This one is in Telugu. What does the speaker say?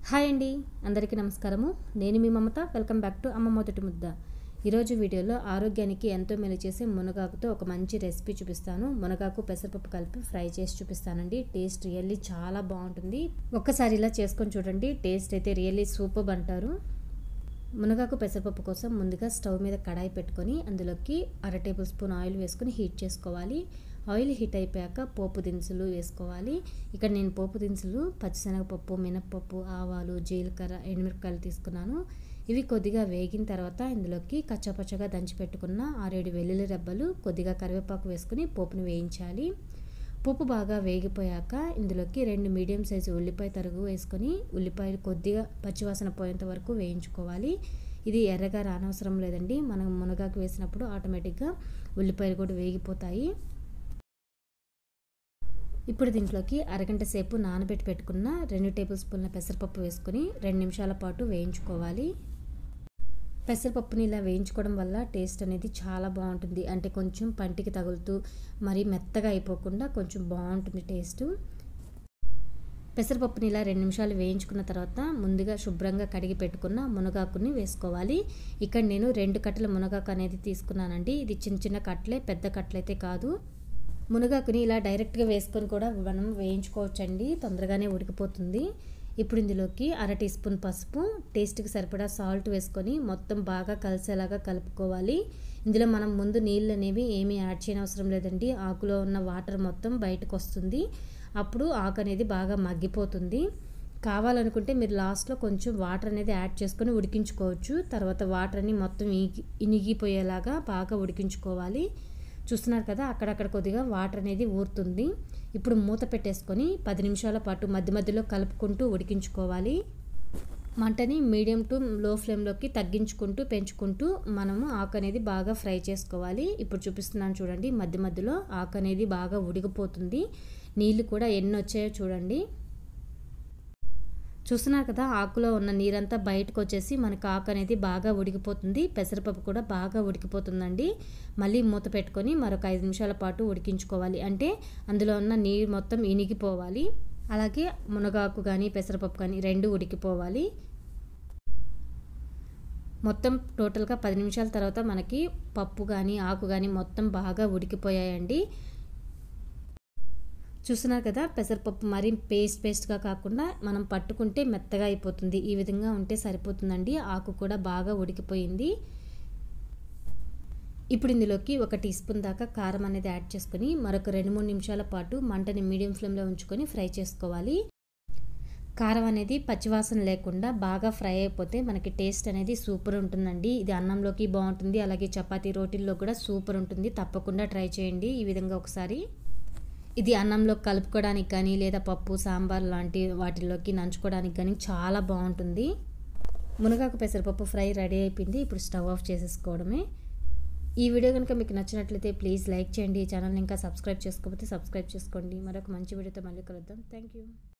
హాయ్ అండి అందరికీ నమస్కారము నేను మీ Mamata welcome back to Amma Modati ముద్ద ఈరోజు వీడియోలో ఆరోగ్యానికి ఎంతో మేలు చేసే మునగాకుతో ఒక మంచి రెసిపీ చూపిస్తాను మునగాకు పెసరపప్పు కలిపి ఫ్రై చేసి చూపిస్తానండి టేస్ట్ రియల్లీ చాలా బాగుంటుంది ఒక్కసారి ఇలా చేసుకొని చూడండి టేస్ట్ అయితే రియల్లీ సూపర్ అంటారు మునగాకు పెసరపప్పు కోసం ముందుగా స్టవ్ మీద కడాయి పెట్టుకొని అందులోకి అర టేబుల్ స్పూన్ ఆయిల్ వేసుకొని హీట్ చేసుకోవాలి ఆయిల్ హీట్ అయిపోయాక పోపు దినుసులు వేసుకోవాలి ఇక్కడ నేను పోపు దినుసులు పచ్చిశనగపప్పు మినప్పప్పు ఆవాలు జీలకర్ర ఎండుమిరపకాయలు తీసుకున్నాను ఇవి కొద్దిగా వేగిన తర్వాత ఇందులోకి కచ్చపచ్చగా దంచి పెట్టుకున్న ఆరేడు వెల్లుల్లి రెబ్బలు కొద్దిగా కరివేపాకు వేసుకుని పోపుని వేయించాలి పోపు బాగా వేగిపోయాక ఇందులోకి రెండు మీడియం సైజు ఉల్లిపాయ తరుగు వేసుకొని ఉల్లిపాయలు కొద్దిగా పచ్చివాసన పోయేంత వరకు వేయించుకోవాలి ఇది ఎర్రగా రానవసరం లేదండి మనం మునగాకు వేసినప్పుడు ఆటోమేటిక్గా ఉల్లిపాయలు కూడా వేగిపోతాయి ఇప్పుడు దీంట్లోకి అరగంట సేపు నానబెట్టి పెట్టుకున్న రెండు టేబుల్ స్పూన్ల పెసరపప్పు వేసుకొని రెండు నిమిషాల పాటు వేయించుకోవాలి పెసరపప్పుని ఇలా వేయించుకోవడం వల్ల టేస్ట్ అనేది చాలా బాగుంటుంది అంటే కొంచెం పంటికి తగులుతూ మరి మెత్తగా అయిపోకుండా కొంచెం బాగుంటుంది టేస్ట్ పెసరపప్పుని ఇలా రెండు నిమిషాలు వేయించుకున్న తర్వాత ముందుగా శుభ్రంగా కడిగి పెట్టుకున్న మునగాకుని వేసుకోవాలి ఇక్కడ నేను రెండు కట్టల మునగాకు అనేది తీసుకున్నానండి ఇది చిన్న చిన్న కట్టలే పెద్ద కట్టలైతే కాదు మునగాకుని ఇలా డైరెక్ట్గా వేసుకొని కూడా మనం వేయించుకోవచ్చండి తొందరగానే ఉడికిపోతుంది ఇప్పుడు ఇందులోకి అర టీ స్పూన్ పసుపు టేస్ట్కి సరిపడా సాల్ట్ వేసుకొని మొత్తం బాగా కలిసేలాగా కలుపుకోవాలి ఇందులో మనం ముందు నీళ్ళు అనేవి ఏమీ యాడ్ చేయని అవసరం లేదండి ఆకులో ఉన్న వాటర్ మొత్తం బయటకు వస్తుంది అప్పుడు ఆకు అనేది బాగా మగ్గిపోతుంది కావాలనుకుంటే మీరు లాస్ట్లో కొంచెం వాటర్ అనేది యాడ్ చేసుకొని ఉడికించుకోవచ్చు తర్వాత వాటర్ అన్ని మొత్తం ఇగి ఇనిగిపోయేలాగా బాగా ఉడికించుకోవాలి చూస్తున్నారు కదా అక్కడక్కడ కొద్దిగా వాటర్ అనేది ఊరుతుంది ఇప్పుడు మూత పెట్టేసుకొని పది నిమిషాల పాటు మధ్య మధ్యలో కలుపుకుంటూ ఉడికించుకోవాలి మంటని మీడియం టు లో ఫ్లేమ్లోకి తగ్గించుకుంటూ పెంచుకుంటూ మనము ఆకు అనేది బాగా ఫ్రై చేసుకోవాలి ఇప్పుడు చూపిస్తున్నాను చూడండి మధ్య మధ్యలో ఆకు అనేది బాగా ఉడికిపోతుంది నీళ్ళు కూడా ఎన్ని వచ్చాయో చూడండి చూస్తున్నారు కదా ఆకులో ఉన్న నీరంతా బయటకు వచ్చేసి మనకు ఆకు అనేది బాగా ఉడికిపోతుంది పెసరపప్పు కూడా బాగా ఉడికిపోతుందండి మళ్ళీ మూత పెట్టుకొని మరొక ఐదు నిమిషాల పాటు ఉడికించుకోవాలి అంటే అందులో ఉన్న నీరు మొత్తం ఇనిగిపోవాలి అలాగే మునగాకు కానీ పెసరపప్పు కానీ రెండు ఉడికిపోవాలి మొత్తం టోటల్గా పది నిమిషాల తర్వాత మనకి పప్పు కానీ ఆకు కానీ మొత్తం బాగా ఉడికిపోయాయండి చూస్తున్నారు కదా పెసరపప్పు మరీ పేస్ట్ పేస్ట్గా కాకుండా మనం పట్టుకుంటే మెత్తగా అయిపోతుంది ఈ విధంగా ఉంటే సరిపోతుందండి ఆకు కూడా బాగా ఉడికిపోయింది ఇప్పుడు ఇందులోకి ఒక టీ స్పూన్ దాకా కారం అనేది యాడ్ చేసుకొని మరొక రెండు మూడు నిమిషాల పాటు మంటని మీడియం ఫ్లేమ్లో ఉంచుకొని ఫ్రై చేసుకోవాలి కారం అనేది పచ్చివాసన లేకుండా బాగా ఫ్రై అయిపోతే మనకి టేస్ట్ అనేది సూపర్ ఉంటుందండి ఇది అన్నంలోకి బాగుంటుంది అలాగే చపాతీ రోటీల్లో కూడా సూపర్ ఉంటుంది తప్పకుండా ట్రై చేయండి ఈ విధంగా ఒకసారి ఇది అన్నంలో కలుపుకోవడానికి కానీ లేదా పప్పు సాంబార్ లాంటి వాటిల్లోకి నంచుకోవడానికి కానీ చాలా బాగుంటుంది మునగాకు పెసరపప్పు ఫ్రై రెడీ అయిపోయింది ఇప్పుడు స్టవ్ ఆఫ్ చేసేసుకోవడమే ఈ వీడియో కనుక మీకు నచ్చినట్లయితే ప్లీజ్ లైక్ చేయండి ఈ ఛానల్ని ఇంకా సబ్స్క్రైబ్ చేసుకోకపోతే సబ్స్క్రైబ్ చేసుకోండి మరొక మంచి వీడియోతో మళ్ళీ కలుద్దాం థ్యాంక్ యూ